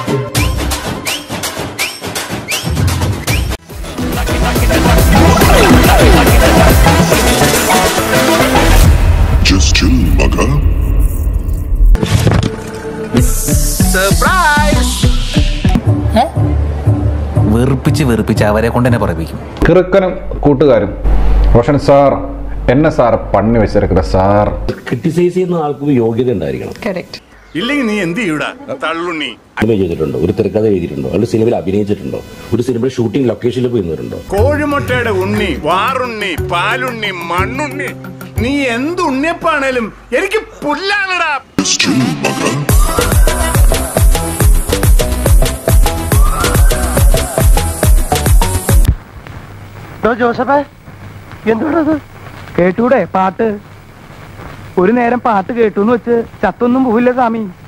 Just chill, mugger. വെറുപ്പിച്ച് വെറുപ്പിച്ച് അവരെ കൊണ്ട് തന്നെ പറയിപ്പിക്കും കിറുക്കനും കൂട്ടുകാരും റോഷൻ സാർ എന്നെ സാർ പണി വെച്ചിരിക്കുന്ന സാർ ക്രിട്ടിസൈസ് ചെയ്യുന്ന ആൾക്കും യോഗ്യത ഉണ്ടായിരിക്കണം കറക്റ്റ് ഇല്ലെങ്കിൽ നീ എന്ത് ചെയ്യൂടാ തള്ളുണ്ണി സിനിമ ചെയ്തിട്ടുണ്ടോ ഒരു തിരക്കഥ എഴുതിയിട്ടുണ്ടോ അല്ലെങ്കിൽ സിനിമയിൽ അഭിനയിച്ചിട്ടുണ്ടോ ഒരു സിനിമയുടെ ഷൂട്ടിംഗ് ലൊക്കേഷനിൽ പോയി നിന്നിട്ടുണ്ടോ കോഴിമുട്ടയുടെ ഉണ്ണി വാറുണ്ണി പാലുണ്ണി മണ്ണുണ്ണി നീ എന്ത് ഉണ്ണിയപ്പാണേലും എനിക്ക് പുല്ലാണടാ Just chill, mugger. ജോസഫേ എന്തുകൊണ്ടത് കേട്ടൂടെ പാട്ട് ഒരു നേരം പാട്ട് കേട്ടു എന്ന് വെച്ച് ചത്തൊന്നും പോവില്ല സ്വാമി